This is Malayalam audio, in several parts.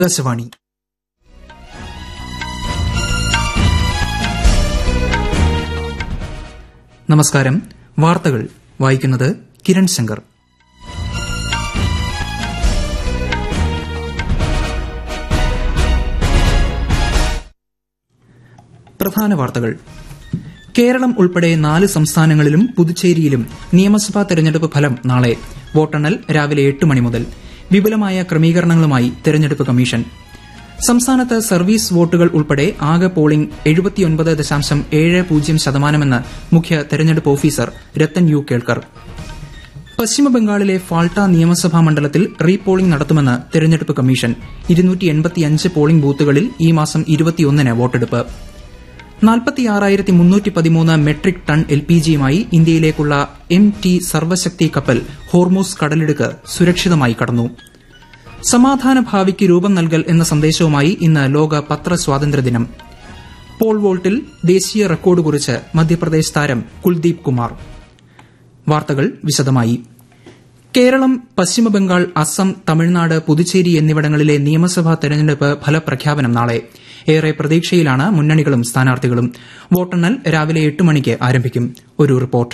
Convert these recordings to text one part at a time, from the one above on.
ആകാശവാണി നമസ്കാരം വാർത്തകൾ വായിക്കുന്നത് കിരൺ ശങ്കർ പ്രധാന വാർത്തകൾ കേരളം ഉൾപ്പെടെ നാല് സംസ്ഥാനങ്ങളിലും പുതുച്ചേരിയിലും നിയമസഭാ തെരഞ്ഞെടുപ്പ് ഫലം നാളെ വോട്ടെണ്ണൽ രാവിലെ എട്ട് മണി മുതൽ വിപുലമായ ക്രമീകരണങ്ങളുമായി തെരഞ്ഞെടുപ്പ് കമ്മീഷൻ സംസ്ഥാനത്ത് സർവീസ് വോട്ടുകൾ ഉൾപ്പെടെ ആകെ പോളിംഗ് എഴുപത്തിയൊൻപത് ദശാംശം ഏഴ് പൂജ്യം ശതമാനമെന്ന് മുഖ്യ തെരഞ്ഞെടുപ്പ് ഓഫീസർ രത്തൻ യു കേൾക്കർ പശ്ചിമബംഗാളിലെ ഫാൾട്ട നിയമസഭാ മണ്ഡലത്തിൽ റീപോളിംഗ് നടത്തുമെന്ന് തെരഞ്ഞെടുപ്പ് കമ്മീഷൻ പോളിംഗ് ബൂത്തുകളിൽ ഈ മാസം ഇരുപത്തിയൊന്നിന് വോട്ടെടുപ്പ് നാൽപ്പത്തിയാറായിരത്തി മുന്നൂറ്റി പതിമൂന്ന് മെട്രിക് ടൺ എൽ പി ജിയുമായി ഇന്ത്യയിലേക്കുള്ള എം ടി സർവശക്തി കപ്പൽ ഹോർമൂസ് കടലിടുക്ക് സുരക്ഷിതമായി കടന്നു സമാധാന ഭാവിക്ക് രൂപം നൽകൽ എന്ന സന്ദേശവുമായി ഇന്ന് ലോക പത്രസ്വാതന്ത്ര്യ ദിനം പോൾ വോൾട്ടിൽ ദേശീയ റെക്കോർഡ് കുറിച്ച് മധ്യപ്രദേശ് താരം കുൽദീപ് കുമാർ വാർത്തകൾ വിശദമായി കേരളം പശ്ചിമബംഗാൾ അസം തമിഴ്നാട് പുതുച്ചേരി എന്നിവിടങ്ങളിലെ നിയമസഭാ തെരഞ്ഞെടുപ്പ് ഫലപ്രഖ്യാപനം നാളെ ഏറെ പ്രതീക്ഷയിലാണ് മുന്നണികളും സ്ഥാനാർത്ഥികളും വോട്ടെണ്ണൽ രാവിലെ എട്ട് മണിക്ക് ആരംഭിക്കും ഒരു റിപ്പോർട്ട്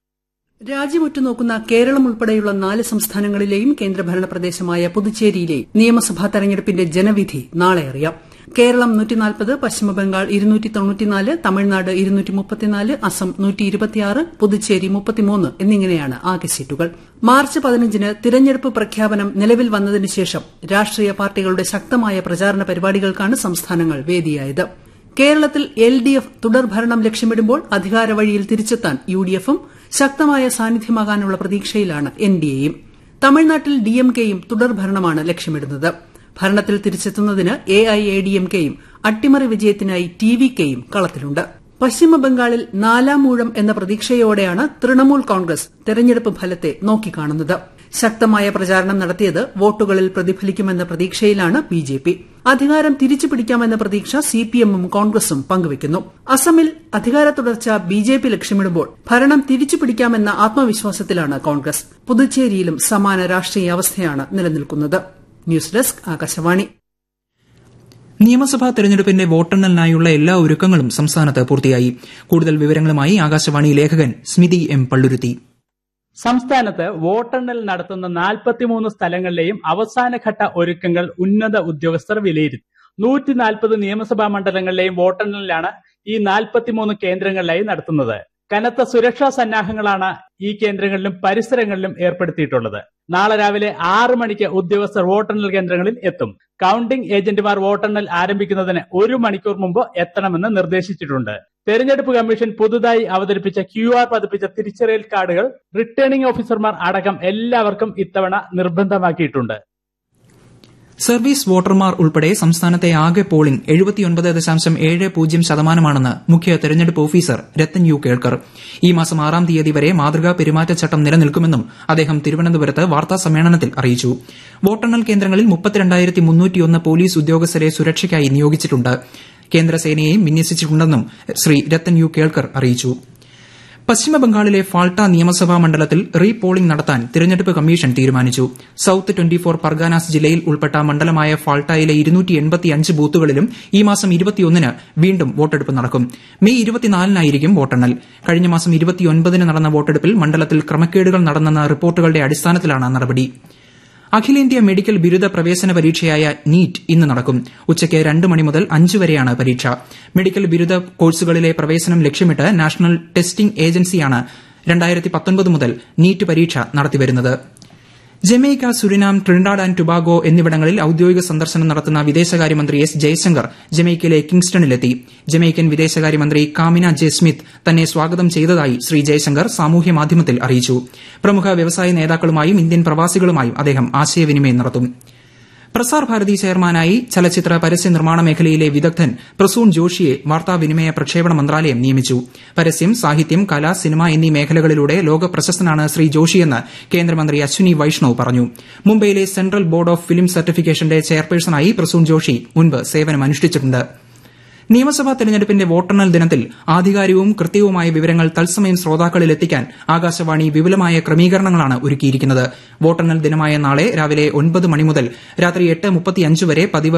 രാജ്യം ഉറ്റുനോക്കുന്ന കേരളം ഉൾപ്പെടെയുള്ള നാല് സംസ്ഥാനങ്ങളിലെയും കേന്ദ്രഭരണ പ്രദേശമായ പുതുച്ചേരിയിലെ നിയമസഭാ തെരഞ്ഞെടുപ്പിന്റെ ജനവിധി നാളെ അറിയാം കേരളം നൂറ്റിനാൽപ്പത് പശ്ചിമബംഗാൾ ഇരുന്നൂറ്റി തൊണ്ണൂറ്റിനാല് തമിഴ്നാട് ഇരുന്നൂറ്റി മുപ്പത്തിനാല് അസം നൂറ്റി ഇരുപത്തിയാറ് പുതുച്ചേരി മുപ്പത്തിമൂന്ന് എന്നിങ്ങനെയാണ് ആകെ സീറ്റുകൾ മാർച്ച് പതിനഞ്ചിന് തിരഞ്ഞെടുപ്പ് പ്രഖ്യാപനം നിലവിൽ വന്നതിന് ശേഷം രാഷ്ട്രീയ പാർട്ടികളുടെ ശക്തമായ പ്രചാരണ പരിപാടികൾക്കാണ് സംസ്ഥാനങ്ങൾ വേദിയായത് കേരളത്തിൽ എൽ ഡി എഫ് തുടർഭരണം ലക്ഷ്യമിടുമ്പോൾ അധികാരവഴിയിൽ തിരിച്ചെത്താൻ യു ഡി എഫും ശക്തമായ സാന്നിധ്യമാകാനുള്ള പ്രതീക്ഷയിലാണ് എൻ ഡി എയും തമിഴ്നാട്ടിൽ ഡി എം കെയും തുടർഭരണമാണ് ലക്ഷ്യമിടുന്നത് ഭരണത്തിൽ തിരിച്ചെത്തുന്നതിന് A I A D M കെയും അട്ടിമറി വിജയത്തിനായി ടി വി കെയും കളത്തിലുണ്ട് പശ്ചിമബംഗാളിൽ നാലാം മൂഴം എന്ന പ്രതീക്ഷയോടെയാണ് തൃണമൂൽ കോൺഗ്രസ് തെരഞ്ഞെടുപ്പ് ഫലത്തെ നോക്കിക്കാണുന്നത് ശക്തമായ പ്രചാരണം നടത്തിയത് വോട്ടുകളിൽ പ്രതിഫലിക്കുമെന്ന പ്രതീക്ഷയിലാണ് ബി ജെ പി അധികാരം തിരിച്ചുപിടിക്കാമെന്ന പ്രതീക്ഷ സി പി എമ്മും കോൺഗ്രസും പങ്കുവയ്ക്കുന്നു അസമിൽ അധികാര തുടർച്ച ബി ജെ പി ലക്ഷ്യമിടുമ്പോൾ ഭരണം തിരിച്ചുപിടിക്കാമെന്ന ആത്മവിശ്വാസത്തിലാണ് കോൺഗ്രസ് പുതുച്ചേരിയിലും സമാന രാഷ്ട്രീയ അവസ്ഥയാണ് നിലനിൽക്കുന്നത് ന്യൂസ് ഡെസ്ക് ആകാശവാണി നിയമസഭാ തെരഞ്ഞെടുപ്പിന്റെ വോട്ടെണ്ണലിനായുള്ള എല്ലാ ഒരുക്കങ്ങളും സംസ്ഥാനത്ത് പൂർത്തിയായി കൂടുതൽ വിവരങ്ങളുമായി ആകാശവാണി ലേഖകൻ സ്മിതി എം പള്ളുരുത്തി സംസ്ഥാനത്ത് വോട്ടെണ്ണൽ നടത്തുന്ന നാൽപ്പത്തിമൂന്ന് സ്ഥലങ്ങളിലെയും അവസാനഘട്ട ഒരുക്കങ്ങൾ ഉന്നത ഉദ്യോഗസ്ഥർ വിലയിരുത്തി നൂറ്റി നാൽപ്പത് നിയമസഭാ മണ്ഡലങ്ങളിലെയും വോട്ടെണ്ണലിലാണ് ഈ നാൽപ്പത്തിമൂന്ന് കേന്ദ്രങ്ങളിലായി നടത്തുന്നത് കനത്ത സുരക്ഷാ സന്നാഹങ്ങളാണ് ഈ കേന്ദ്രങ്ങളിലും പരിസരങ്ങളിലും ഏർപ്പെടുത്തിയിട്ടുള്ളത് നാളെ രാവിലെ ആറ് മണിക്ക് ഉദ്യോഗസ്ഥർ വോട്ടെണ്ണൽ കേന്ദ്രങ്ങളിൽ എത്തും കൌണ്ടിംഗ് ഏജന്റുമാർ വോട്ടെണ്ണൽ ആരംഭിക്കുന്നതിന് ഒരു മണിക്കൂർ മുമ്പ് എത്തണമെന്ന് നിർദ്ദേശിച്ചിട്ടുണ്ട് തെരഞ്ഞെടുപ്പ് കമ്മീഷൻ പുതുതായി അവതരിപ്പിച്ച ക്യു ആർ പതിപ്പിച്ച തിരിച്ചറിയൽ കാർഡുകൾ റിട്ടേണിംഗ് ഓഫീസർമാർ അടക്കം എല്ലാവർക്കും ഇത്തവണ നിർബന്ധമാക്കിയിട്ടുണ്ട് സർവീസ് വോട്ടർമാർ ഉൾപ്പെടെ സംസ്ഥാനത്തെ ആകെ പോളിംഗ് എഴുപത്തിയൊൻപത് ദശാംശം ഏഴ് പൂജ്യം ശതമാനമാണെന്ന് മുഖ്യ തെരഞ്ഞെടുപ്പ് ഓഫീസർ രത്തൻ യു കേൾക്കർ ഈ മാസം ആറാം തീയതി വരെ മാതൃകാ പെരുമാറ്റച്ചട്ടം നിലനിൽക്കുമെന്നും അദ്ദേഹം തിരുവനന്തപുരത്ത് വാർത്താ സമ്മേളനത്തിൽ അറിയിച്ചു വോട്ടെണ്ണൽ കേന്ദ്രങ്ങളിൽ മുപ്പത്തിരണ്ടായിരത്തി മുന്നൂറ്റിയൊന്ന് പോലീസ് ഉദ്യോഗസ്ഥരെ സുരക്ഷയ്ക്കായി നിയോഗിച്ചിട്ടുണ്ട് കേന്ദ്രസേനയെയും വിന്യസിച്ചിട്ടുണ്ടെന്നും ശ്രീ രത്തൻ യു കേൾക്കർ അറിയിച്ചു പശ്ചിമബംഗാളിലെ ഫാൾട്ട നിയമസഭാ മണ്ഡലത്തിൽ റീ പോളിംഗ് നടത്താൻ തിരഞ്ഞെടുപ്പ് കമ്മീഷൻ തീരുമാനിച്ചു സൌത്ത് ട്വന്റി ഫോർ പർഗാനാസ് ജില്ലയിൽ ഉൾപ്പെട്ട മണ്ഡലമായ ഫാൾട്ടയിലെ ബൂത്തുകളിലും ഈ മാസം ഇരുപത്തിയൊന്നിന് വീണ്ടും വോട്ടെടുപ്പ് നടക്കും മെയ് ഇരുപത്തിനാലിനായിരിക്കും വോട്ടെണ്ണൽ കഴിഞ്ഞ മാസം ഇരുപത്തിയൊൻപതിന് നടന്ന വോട്ടെടുപ്പിൽ മണ്ഡലത്തിൽ ക്രമക്കേടുകൾ നടന്നെന്ന റിപ്പോർട്ടുകളുടെ അടിസ്ഥാനത്തിലാണ് നടപടി അഖിലേന്ത്യാ മെഡിക്കൽ ബിരുദ പ്രവേശന പരീക്ഷയായ നീറ്റ് ഇന്ന് നടക്കും ഉച്ചയ്ക്ക് രണ്ട് മണി മുതൽ അഞ്ച് വരെയാണ് പരീക്ഷ മെഡിക്കൽ ബിരുദ കോഴ്സുകളിലെ പ്രവേശനം ലക്ഷ്യമിട്ട് നാഷണൽ ടെസ്റ്റിംഗ് ഏജൻസിയാണ് മുതൽ നീറ്റ് പരീക്ഷ നടത്തിവരുന്നത് Jamaica Suriname Trinidad and Tobago എന്നിവിടങ്ങളിൽ ഔദ്യോഗിക സന്ദർശനം നടത്തുന്ന വിദേശകാര്യമന്ത്രി എസ് ജയശങ്കർ ജമൈക്കയിലെ കിങ്സ്റ്റണിലെത്തി ജമൈക്കൻ വിദേശകാര്യമന്ത്രി കാമിന ജെ സ്മിത്ത് തന്നെ സ്വാഗതം ചെയ്തതായി ശ്രീ ജയശങ്കർ സാമൂഹ്യമാധ്യമത്തിൽ അറിയിച്ചു പ്രമുഖ വ്യവസായ നേതാക്കളുമായും ഇന്ത്യൻ പ്രവാസികളുമായും അദ്ദേഹം ആശയവിനിമയം നടത്തും പ്രസാർ ഭാരതി ചെയർമാനായി ചലച്ചിത്ര പരസ്യ നിർമ്മാണ മേഖലയിലെ വിദഗ്ധൻ പ്രസൂൺ ജോഷിയെ വാർത്താവിനിമയ പ്രക്ഷേപണ മന്ത്രാലയം നിയമിച്ചു പരസ്യം സാഹിത്യം കല സിനിമ എന്നീ മേഖലകളിലൂടെ ലോക പ്രശസ്തനാണ് ശ്രീ ജോഷിയെന്ന് കേന്ദ്രമന്ത്രി അശ്വിനി വൈഷ്ണവ് പറഞ്ഞു മുംബൈയിലെ സെൻട്രൽ ബോർഡ് ഓഫ് ഫിലിം സർട്ടിഫിക്കേഷന്റെ ചെയർപേഴ്സണായി പ്രസൂൺ ജോഷി മുൻപ് സേവനമനുഷ്ഠിച്ചിട്ടുണ്ട് നിയമസഭാ തെരഞ്ഞെടുപ്പിന്റെ വോട്ടെണ്ണൽ ദിനത്തിൽ ആധികാരികവും കൃത്യവുമായ വിവരങ്ങൾ തത്സമയം ശ്രോതാക്കളിൽ എത്തിക്കാൻ ആകാശവാണി വിപുലമായ ക്രമീകരണങ്ങളാണ് ഒരുക്കിയിരിക്കുന്നത് വോട്ടെണ്ണൽ ദിനമായ നാളെ രാവിലെ ഒൻപത് മണി മുതൽ രാത്രി എട്ട് മുപ്പത്തിയഞ്ച് വരെ പതിവ്